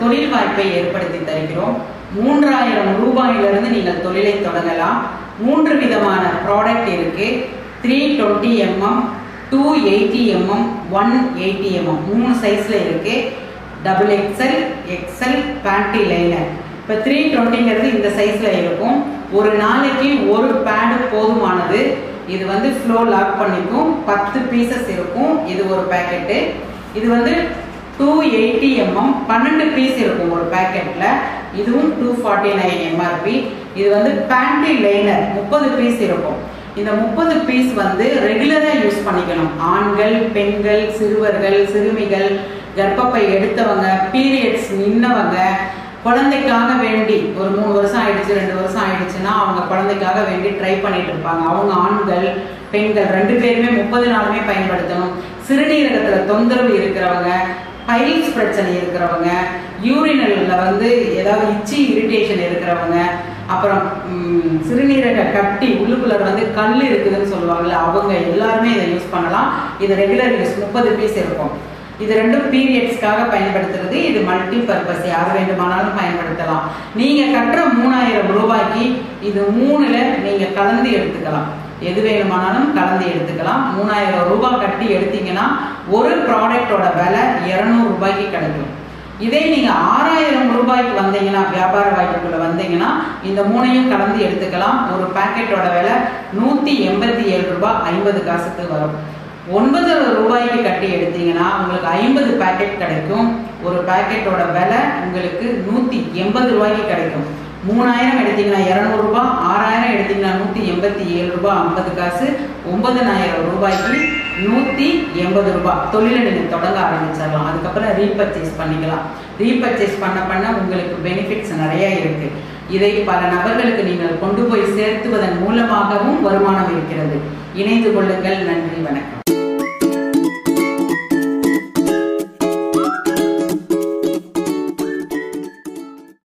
தொழில் வாய்ப்பை ஏற்படுத்தி தருகிறோம் மூன்றாயிரம் ரூபாயிலிருந்து நீங்கள் தொழிலை தொடங்கலாம் மூன்று விதமான ப்ராடக்ட் இருக்கு three twenty mm two eighty mm one eighty mm மூணு சைஸ்ல இருக்கு double XL XL panty liner இப்போ த்ரீ டுவெண்ட்டிங்கிறது இந்த சைஸில் இருக்கும் ஒரு நாளைக்கு ஒரு பேடு போதுமானது இது வந்து ஃப்ளோ லாக் பண்ணிக்கும் பத்து பீசஸ் இருக்கும் இது ஒரு பேக்கெட்டு இது வந்து டூ எயிட்டி எம்எம் பன்னெண்டு பீஸ் இருக்கும் ஒரு பேக்கெட்டில் இதுவும் டூ ஃபார்ட்டி நைன் எம்ஆர்பி இது வந்து பேண்டி லைனர் முப்பது பீஸ் இருக்கும் இந்த முப்பது பீஸ் வந்து ரெகுலராக யூஸ் பண்ணிக்கணும் ஆண்கள் பெண்கள் சிறுவர்கள் சிறுமிகள் கர்ப்பப்பை எடுத்தவங்க பீரியட்ஸ் நின்னவங்க குழந்தைக்காக வேண்டி ஒரு மூணு வருஷம் ஆயிடுச்சு ரெண்டு வருஷம் ஆயிடுச்சுன்னா அவங்க குழந்தைக்காக வேண்டி ட்ரை பண்ணிட்டு இருப்பாங்க அவங்க ஆண்கள் பெண்கள் ரெண்டு பேருமே முப்பது நாளுமே பயன்படுத்தணும் சிறுநீரகத்துல தொந்தரவு இருக்கிறவங்க பைல்ஸ் பிரச்சனை இருக்கிறவங்க யூரினல்ல வந்து ஏதாவது இச்சி இரிட்டேஷன் இருக்கிறவங்க அப்புறம் ம், சிறுநீரக கட்டி உள்ளுக்குள்ள வந்து கல் இருக்குதுன்னு சொல்லுவாங்கல்ல அவங்க எல்லாருமே இதை யூஸ் பண்ணலாம் இது ரெகுலர் யூஸ் முப்பது பீஸ் இருக்கும் இது ரெண்டும் பீரியட்ஸ்க்காக பயன்படுத்துறது இது மல்டி பர்பஸ் யார் வேண்டுமானாலும் பயன்படுத்தலாம் நீங்க கட்டுற மூணாயிரம் ரூபாய்க்கு இது மூணுல நீங்க கலந்து எடுத்துக்கலாம் எது வேணுமானாலும் கலந்து எடுத்துக்கலாம் மூணாயிரம் ரூபாய் கட்டி எடுத்தீங்கன்னா ஒரு ப்ராடக்டோட விலை இருநூறு ரூபாய்க்கு கிடைக்கும் இதே நீங்க ஆறாயிரம் ரூபாய்க்கு வந்தீங்கன்னா வியாபார வாய்ப்புக்குள்ள வந்தீங்கன்னா இந்த மூணையும் கலந்து எடுத்துக்கலாம் ஒரு பாக்கெட்டோட விலை நூத்தி எண்பத்தி ஏழு ரூபாய் ஐம்பது காசுக்கு வரும் ஒன்பது ரூபாய்க்கு கட்டி எடுத்தீங்கன்னா உங்களுக்கு ஐம்பது பாக்கெட் கிடைக்கும் ஒரு பாக்கெட்டோட விலை உங்களுக்கு நூத்தி எண்பது ரூபாய்க்கு கிடைக்கும் மூணாயிரம் எடுத்தீங்கன்னா இரநூறு ரூபாய் ஆறாயிரம் எடுத்தீங்கன்னா நூத்தி எண்பத்தி ஏழு ரூபாய் ஐம்பது காசு ஒன்பதனாயிரம் ரூபாய்க்கு நூத்தி எண்பது ரூபாய் தொழிலை நீங்க தொடங்க ஆரம்பிச்சிடலாம் அதுக்கப்புறம் ரீபர்ச்சேஸ் பண்ணிக்கலாம் ரீபர்ச்சேஸ் பண்ண பண்ண உங்களுக்கு பெனிஃபிட்ஸ் நிறைய இருக்கு இதை பல நபர்களுக்கு நீங்கள் கொண்டு போய் சேர்த்துவதன் மூலமாகவும் வருமானம் இருக்கிறது இணைந்து கொள்ளுங்கள் நன்றி வணக்கம்